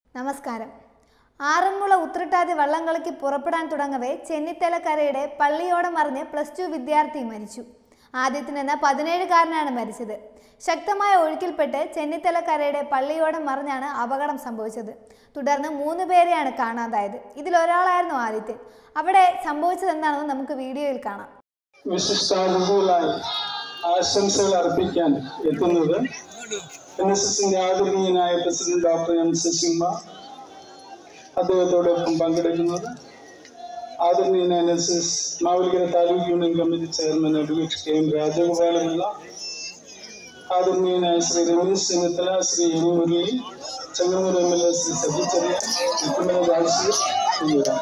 നമസ്കാരം ആറന്മുള ഉത്രട്ടാതി വള്ളംകളിക്ക് പുറപ്പെടാൻ തുടങ്ങവേ ചെന്നിത്തലക്കരയുടെ പള്ളിയോടം മറിഞ്ഞ് പ്ലസ് ടു വിദ്യാർത്ഥി മരിച്ചു ആദിത്യൻ എന്ന പതിനേഴുകാരനാണ് മരിച്ചത് ശക്തമായ ഒഴുക്കിൽപ്പെട്ട് ചെന്നിത്തലക്കരയുടെ പള്ളിയോടം മറിഞ്ഞാണ് അപകടം സംഭവിച്ചത് തുടർന്ന് മൂന്ന് പേരെയാണ് കാണാതായത് ഇതിലൊരാളായിരുന്നു ആദിത്യൻ അവിടെ സംഭവിച്ചത് എന്താണെന്ന് നമുക്ക് വീഡിയോയിൽ കാണാം വിശിഷ്ടാതിഥികളായി ആശംസകൾ അർപ്പിക്കാൻ എത്തുന്നത് എൻ എസ് എസിന്റെ ആദരണീയനായ പ്രസിഡന്റ് ഡോക്ടർ എം ശശിമ അദ്ദേഹത്തോടൊപ്പം പങ്കെടുക്കുന്നത് ആദരണീയന N S S Mavelikkara taluk union committee chairman advocate K M Rajagopalapillai ആദരണീയനായ Shri Ramesh Chennithala Shri M Murali Chengannur M L A Shri Saji Cherian മുഖ്യമന്ത്രി രാജശ്രീ എന്നിവരാണ്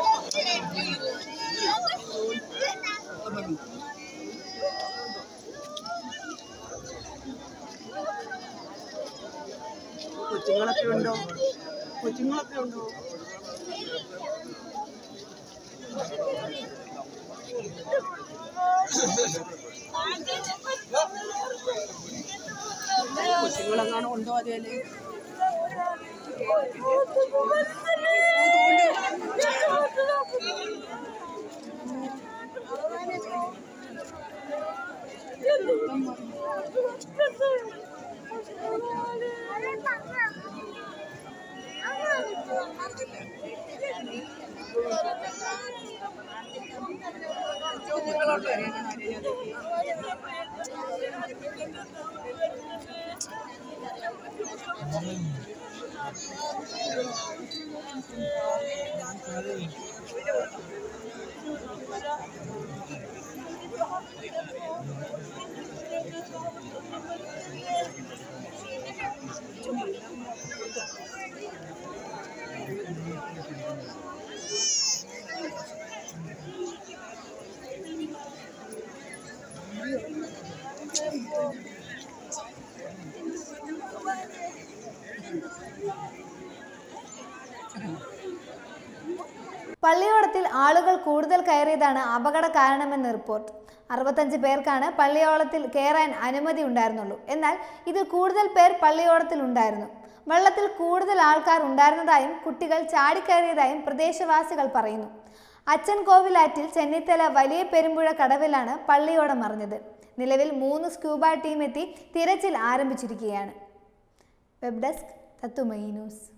കൊച്ചുങ്ങളൊക്കെ ഉണ്ടോ കൊച്ചുങ്ങളൊക്കെ ഉണ്ടോ കൊച്ചുങ്ങളെങ്ങാനും ഉണ്ടോ അതേല് പള്ളിയോടത്തിൽ ആളുകൾ കൂടുതൽ കയറിയതാണ് അപകട കാരണമെന്ന് റിപ്പോർട്ട് അറുപത്തഞ്ച് പേർക്കാണ് പള്ളിയോളത്തിൽ കയറാൻ അനുമതി ഉണ്ടായിരുന്നുള്ളൂ എന്നാൽ ഇതിൽ കൂടുതൽ പേർ പള്ളിയോടത്തിൽ ഉണ്ടായിരുന്നു വെള്ളത്തിൽ കൂടുതൽ ആൾക്കാർ ഉണ്ടായിരുന്നതായും കുട്ടികൾ ചാടിക്കയറിയതായും പ്രദേശവാസികൾ പറയുന്നു അച്ഛൻ കോവിലാറ്റിൽ ചെന്നിത്തല വലിയ പെരുമ്പുഴ കടവിലാണ് പള്ളിയോടം മറിഞ്ഞത് നിലവിൽ മൂന്ന് സ്ക്യൂബ ടീം എത്തി തിരച്ചിൽ ആരംഭിച്ചിരിക്കുകയാണ് വെബ് ഡെസ്ക് തത്തുമൈ ന്യൂസ്